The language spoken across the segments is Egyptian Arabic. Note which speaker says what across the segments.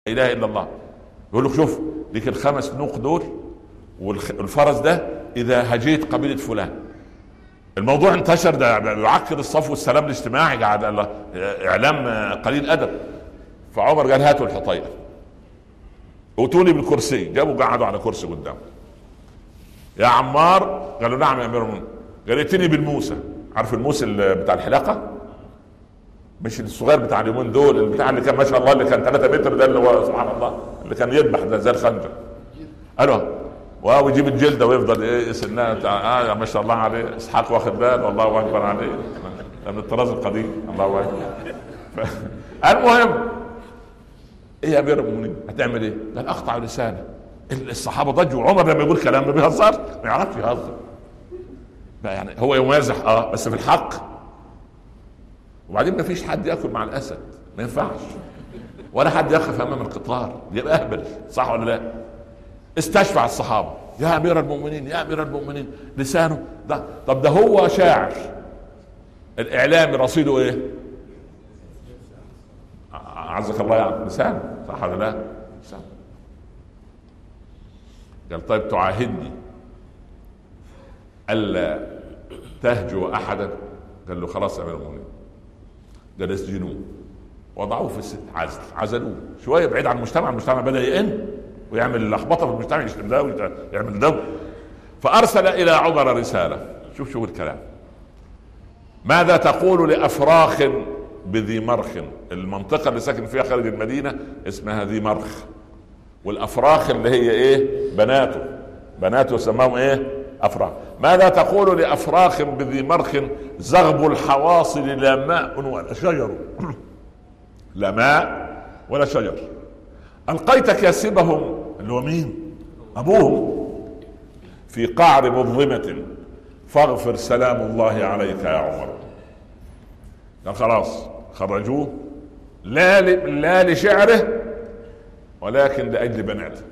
Speaker 1: اله الا الله يقول لك شوف ليك الخمس نوق دول والفرس ده اذا هجيت قبيله فلان الموضوع انتشر ده يعكر الصفو والسلام الاجتماعي قاعد اعلام قليل ادب فعمر قال هاتوا الحطيئه اتوني بالكرسي جابوا قعدوا على كرسي قدامه يا عمار قالوا نعم يا امير المؤمنين قال ائتني بالموسى عارف الموس بتاع الحلاقه مش الصغير بتاع اليومين دول البتاع اللي كان ما شاء الله اللي كان 3 متر ده اللي هو سبحان الله اللي كان يذبح ده زي الخنجر قالوا واو يجيب الجلده ويفضل ايه سنها اه ما شاء الله عليه اسحاق واخد بال والله اكبر عليه من الطراز القديم الله اكبر المهم ايه يا امير المؤمنين هتعمل ايه؟ قال اقطع لسانه الصحابه ضجوا عمر لما يقول كلام ما بيهزرش ما يعرفش يهزر يعني هو يمازح اه بس في الحق وبعدين ما فيش حد ياكل مع الاسد ما ينفعش ولا حد يقف امام القطار يبقى اهبل صح ولا لا؟ استشفع الصحابه يا امير المؤمنين يا امير المؤمنين لسانه ده طب ده هو شاعر الاعلامي رصيده ايه؟ عزك الله يعني لسانه صح ولا لا؟ لسانه قال طيب تعاهدني الا تهجو احدا قال له خلاص يا امير المؤمنين قال اسجنوه وضعوه في الست عزل عزلوه شويه بعيد عن المجتمع المجتمع بدا يئن ويعمل لخبطه في المجتمع يشتم ده ويعمل ده فارسل الى عمر رساله شوف شوف الكلام ماذا تقول لافراخ بذي مرخ المنطقه اللي ساكن فيها خارج المدينه اسمها ذي مرخ والافراخ اللي هي ايه بناته بناته سماهم ايه افراخ ماذا تقول لافراخ بذي مرخ زغب الحواصل لا ماء ولا شجر لا ماء ولا شجر القيت كاسبهم اللي هو مين ابوهم في قعر مظلمه فاغفر سلام الله عليك يا عمر قال خلاص خرجوه لا لا لشعره ولكن لاجل بناته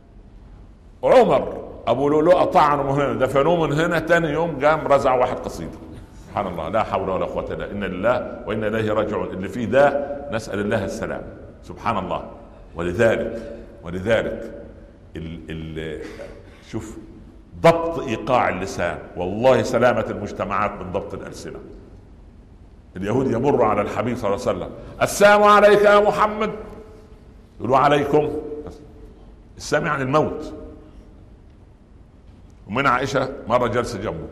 Speaker 1: عمر ابو لؤلؤه طعنوا من هنا دفنوه من هنا ثاني يوم قام رزع واحد قصيده سبحان الله لا حول ولا قوه الا انا لله وانا اليه راجعون اللي فيه ده نسال الله السلام سبحان الله ولذلك ولذلك ال ال شوف ضبط ايقاع اللسان والله سلامه المجتمعات من ضبط الالسنه اليهود يمر على الحبيب صلى الله عليه وسلم السلام عليك يا محمد يقولوا عليكم السلام عن الموت ومن عائشة مرة جلسة جنبه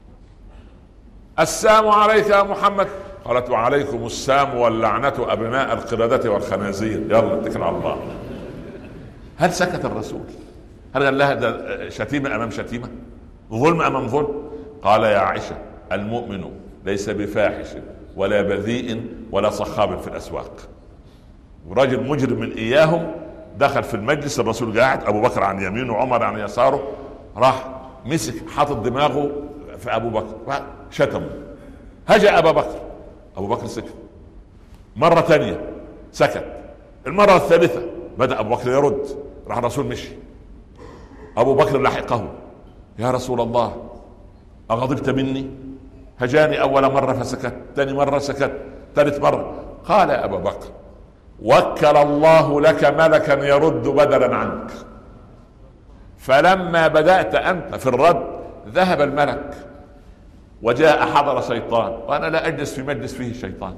Speaker 1: السلام عليك يا محمد قالت وعليكم السام واللعنة أبناء القردة والخنازير يلا اتكل على الله هل سكت الرسول هل قال لها ده شتيمة أمام شتيمة ظلم أمام ظلم قال يا عائشة المؤمن ليس بفاحش ولا بذيء ولا صخاب في الأسواق ورجل مجرم من إياهم دخل في المجلس الرسول قاعد أبو بكر عن يمينه وعمر عن يساره راح مسك حاطط دماغه في ابو بكر شتمه هجا ابا بكر ابو بكر سكت مره ثانيه سكت المره الثالثه بدا ابو بكر يرد راح الرسول مشي ابو بكر لحقه يا رسول الله اغضبت مني هجاني اول مره فسكت ثاني مره سكت ثالث مره قال يا ابا بكر وكل الله لك ملكا يرد بدلا عنك فلما بدأت أنت في الرد ذهب الملك وجاء حضر شيطان وأنا لا أجلس في مجلس فيه شيطان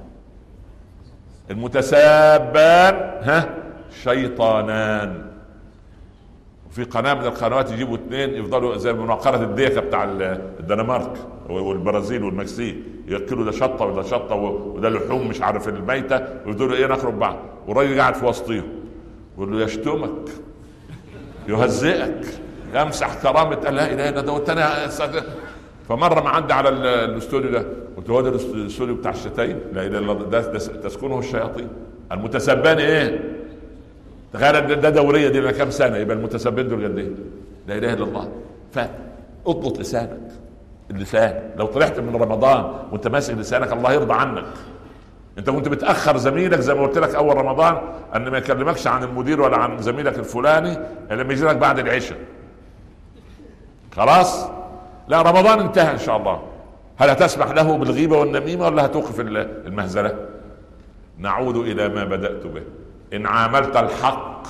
Speaker 1: المتسابان ها شيطانان وفي قناه من القنوات يجيبوا اثنين يفضلوا زي مناقره الديكه بتاع الدنمارك والبرازيل والمكسيك ياكلوا ده شطه وده شطه وده لحوم مش عارف الميته ويفضلوا ايه نخرب بعض والراجل قاعد في وسطهم يقول له يشتمك يهزئك يمسح كرامه لا اله الا الله والتاني فمره ما عدى على الاستوديو ده قلت له هو ده الاستوديو بتاع الشتايم لا اله الا الله ده, ده تسكنه الشياطين المتسبان ايه؟ تخيل ده دوريه دي كام سنه يبقى المتسبين دول قد ايه؟ لا اله الا الله فاضبط لسانك اللسان لو طلعت من رمضان وانت ماسك لسانك الله يرضى عنك انت كنت بتاخر زميلك زي ما قلت لك اول رمضان ان ما يكلمكش عن المدير ولا عن زميلك الفلاني لما يجي لك بعد العشاء خلاص لا رمضان انتهى ان شاء الله هل هتسمح له بالغيبه والنميمه ولا هتوقف المهزله نعود الى ما بدات به ان عاملت الحق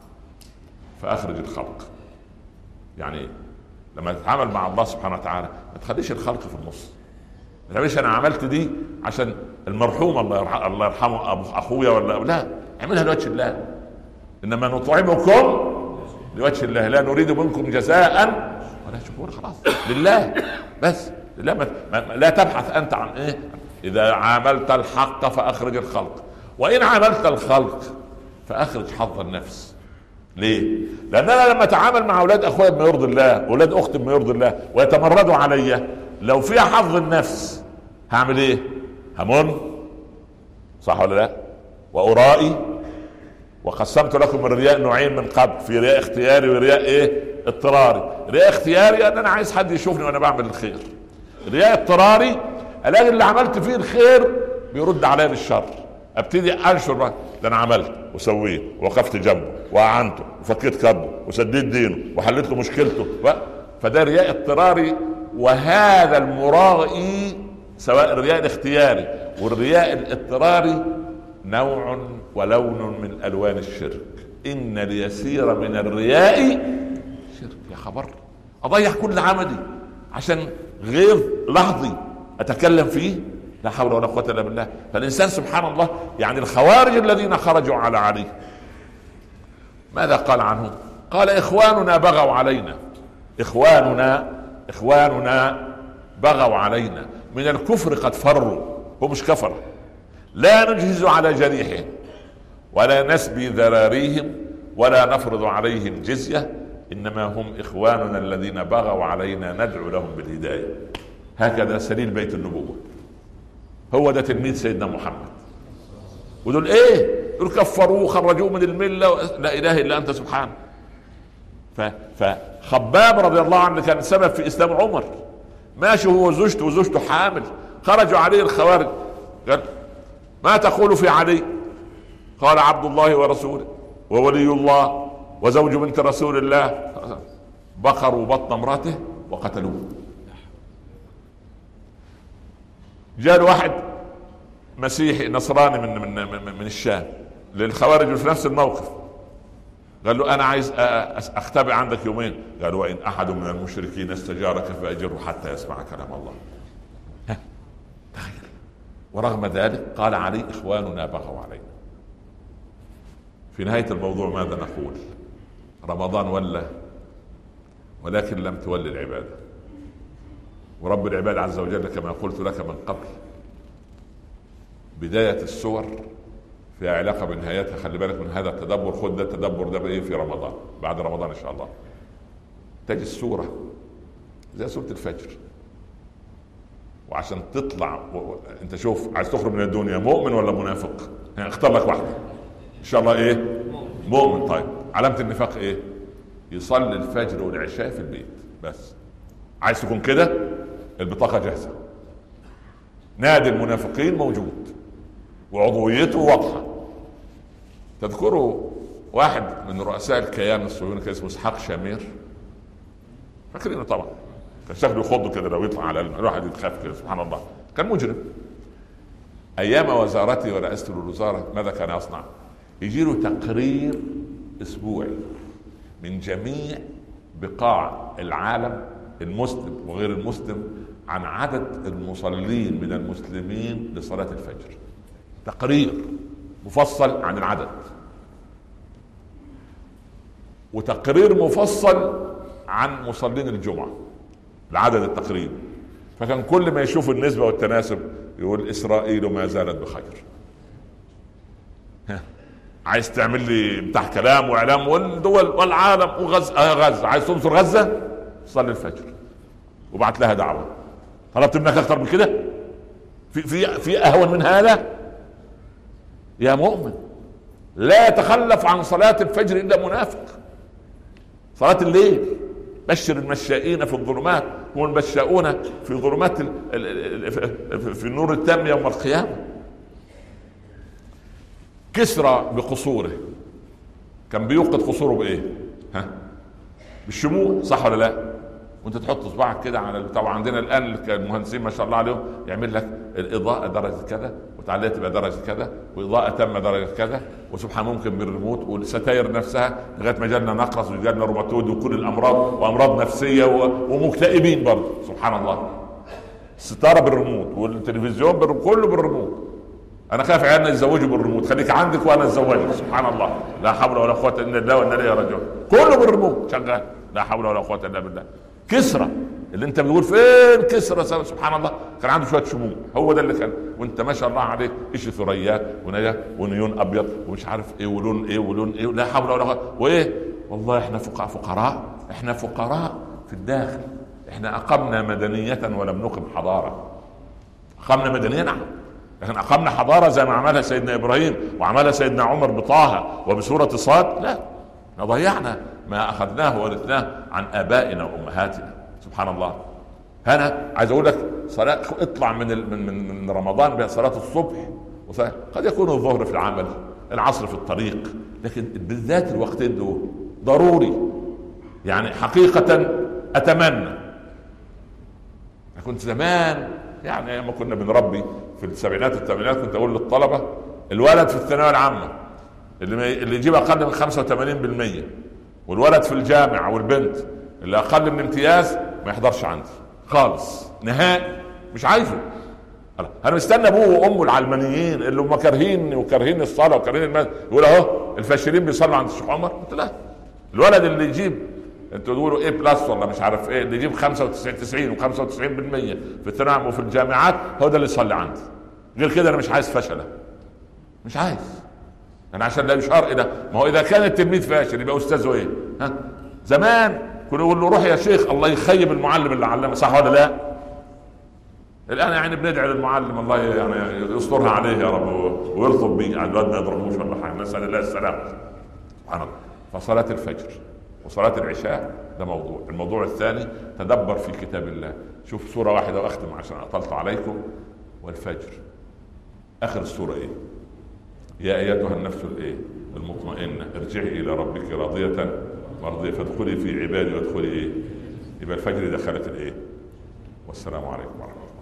Speaker 1: فاخرج الخلق يعني إيه؟ لما تتعامل مع الله سبحانه وتعالى ما تخليش الخلق في النص ما تقولش انا عملت دي عشان المرحوم الله يرحمه الله يرحمه ابو اخويا ولا لا اعملها لوجه الله انما نطعمكم لوجه الله لا نريد منكم جزاء ولا شكور خلاص لله بس لا ما لا تبحث انت عن ايه اذا عاملت الحق فاخرج الخلق وان عاملت الخلق فاخرج حظ النفس ليه؟ لان انا لما اتعامل مع اولاد اخويا بما يرضي الله، اولاد اختي بما يرضي الله ويتمردوا عليا لو فيها حظ النفس هعمل ايه؟ همن صح ولا لا؟ وارائي وقسمت لكم الرياء نوعين من قبل في رياء اختياري ورياء ايه؟ اضطراري، رياء اختياري ان انا عايز حد يشوفني وانا بعمل الخير. رياء اضطراري الاقي اللي عملت فيه الخير بيرد عليا بالشر. ابتدي انشر بقى ده انا عملت وسويت ووقفت جنبه واعنته وفكيت كربه وسديت دينه وحليت له مشكلته ف... فده رياء اضطراري وهذا المرائي سواء الرياء الاختياري والرياء الاضطراري نوع ولون من الوان الشرك ان اليسير من الرياء شرك يا خبر اضيع كل عملي عشان غير لحظي اتكلم فيه لا حول ولا قوه الا بالله فالانسان سبحان الله يعني الخوارج الذين خرجوا على علي ماذا قال عنهم قال اخواننا بغوا علينا اخواننا اخواننا بغوا علينا من الكفر قد فروا هم مش كفر لا نجهز على جريحهم ولا نسبي ذراريهم ولا نفرض عليهم جزيه انما هم اخواننا الذين بغوا علينا ندعو لهم بالهدايه هكذا سليل بيت النبوه هو ده تلميذ سيدنا محمد ودول ايه دول كفروه خرجوه من المله لا اله الا انت سبحانه فخباب رضي الله عنه كان سبب في اسلام عمر ماشي هو وزوجته وزوجته حامل خرجوا عليه الخوارج قال ما تقول في علي قال عبد الله ورسوله وولي الله وزوج بنت رسول الله بقروا بطن امراته وقتلوه جاء واحد مسيحي نصراني من من من, من الشام للخوارج في نفس الموقف قال له انا عايز اختبئ عندك يومين قال وان احد من المشركين استجارك فاجره حتى يسمع كلام الله ها تخيل ورغم ذلك قال علي اخواننا بغوا علينا في نهايه الموضوع ماذا نقول رمضان ولا ولكن لم تولي العباده ورب العباد عز وجل كما قلت لك من قبل بداية السور فيها علاقة بنهايتها خلي بالك من هذا التدبر خد ده التدبر ده بايه في رمضان بعد رمضان ان شاء الله تجي السورة زي سورة الفجر وعشان تطلع و... انت شوف عايز تخرج من الدنيا مؤمن ولا منافق؟ يعني اختار لك واحدة ان شاء الله ايه؟ مؤمن طيب علامة النفاق ايه؟ يصلي الفجر والعشاء في البيت بس عايز تكون كده البطاقة جاهزة نادي المنافقين موجود وعضويته واضحة تذكروا واحد من رؤساء الكيان الصهيوني كان اسمه اسحاق شامير فاكرينه طبعا كان شكله يخض كده لو يطلع على الواحد يتخاف كده سبحان الله كان مجرم ايام وزارته ورئاسته للوزاره ماذا كان يصنع؟ يجي له تقرير اسبوعي من جميع بقاع العالم المسلم وغير المسلم عن عدد المصلين من المسلمين لصلاة الفجر تقرير مفصل عن العدد وتقرير مفصل عن مصلين الجمعة العدد التقرير فكان كل ما يشوف النسبة والتناسب يقول إسرائيل ما زالت بخير عايز تعمل لي بتاع كلام واعلام والدول والعالم وغزه آه غزه عايز تنصر غزه صلي الفجر وبعت لها دعوه طلبت منك اكثر من كده في في في اهون من هذا يا مؤمن لا يتخلف عن صلاة الفجر إلا منافق صلاة الليل بشر المشائين في الظلمات هم المشاؤون في ظلمات في النور التام يوم القيامة كسرى بقصوره كان بيوقد قصوره بإيه؟ ها؟ بالشموع صح ولا لا؟ وانت تحط صباعك كده على طبعا عندنا الان المهندسين ما شاء الله عليهم يعمل لك الاضاءه درجه كذا وتعليها تبقى درجه كذا واضاءه تامه درجه كذا وسبحان ممكن بالريموت والستاير نفسها لغايه ما جالنا نقرس وجالنا روماتويد وكل الامراض وامراض نفسيه ومكتئبين برضه سبحان الله الستاره بالريموت والتلفزيون بالريموت كله بالريموت انا خايف عيالنا يتزوجوا بالريموت خليك عندك وانا اتزوجك سبحان الله لا حول ولا قوه الا بالله وانا اليه راجعون كله بالريموت شغال لا حول ولا قوه الا بالله كسرى اللي انت بتقول فين كسرى سبحان الله كان عنده شويه شموع هو ده اللي كان وانت ما شاء الله عليك ايش ثريات ونيا ونيون ابيض ومش عارف ايه ولون ايه ولون ايه لا حول ولا قوه وايه والله احنا فقراء فقراء احنا فقراء في الداخل احنا اقمنا مدنيه ولم نقم حضاره اقمنا مدنيه نعم لكن اقمنا حضاره زي ما عملها سيدنا ابراهيم وعملها سيدنا عمر بطه وبسوره صاد لا ضيعنا ما اخذناه ورثناه عن ابائنا وامهاتنا سبحان الله انا عايز اقول لك صلاه اطلع من من من, من رمضان بصلاه الصبح قد يكون الظهر في العمل العصر في الطريق لكن بالذات الوقتين دول ضروري يعني حقيقة أتمنى كنت زمان يعني ايام ما كنا بنربي في السبعينات والثمانينات كنت اقول للطلبه الولد في الثانويه العامه اللي اللي يجيب اقل من 85% والولد في الجامعه والبنت اللي اقل من امتياز ما يحضرش عندي خالص نهائي مش عايزه انا مستني ابوه وامه العلمانيين اللي هم كارهين وكارهين الصلاه وكارهين المال يقول اهو الفاشلين بيصلوا عند الشيخ عمر قلت لا الولد اللي يجيب انتوا تقولوا ايه بلس ولا مش عارف ايه اللي يجيب 95 90 و95% في الثانويه وفي الجامعات هو ده اللي يصلي عندي غير كده انا مش عايز فشله مش عايز انا عشان لا يشار الى ما هو اذا كان التلميذ فاشل يبقى استاذه ايه؟ ها؟ زمان كنا نقول له روح يا شيخ الله يخيب المعلم اللي علمه صح ولا لا؟ الان يعني بندعي للمعلم الله يعني يسترها عليه يا رب ويلطف به الواد ما يضربوش ولا حاجه نسال الله السلامه سبحان الله فصلاه الفجر وصلاة العشاء ده موضوع الموضوع الثاني تدبر في كتاب الله شوف سورة واحدة وأختم عشان أطلت عليكم والفجر آخر السورة إيه يا أيتها النفس الإيه المطمئنة ارجعي إلى ربك راضية مرضية فادخلي في عبادي وادخلي إيه يبقى الفجر دخلت الإيه والسلام عليكم ورحمة الله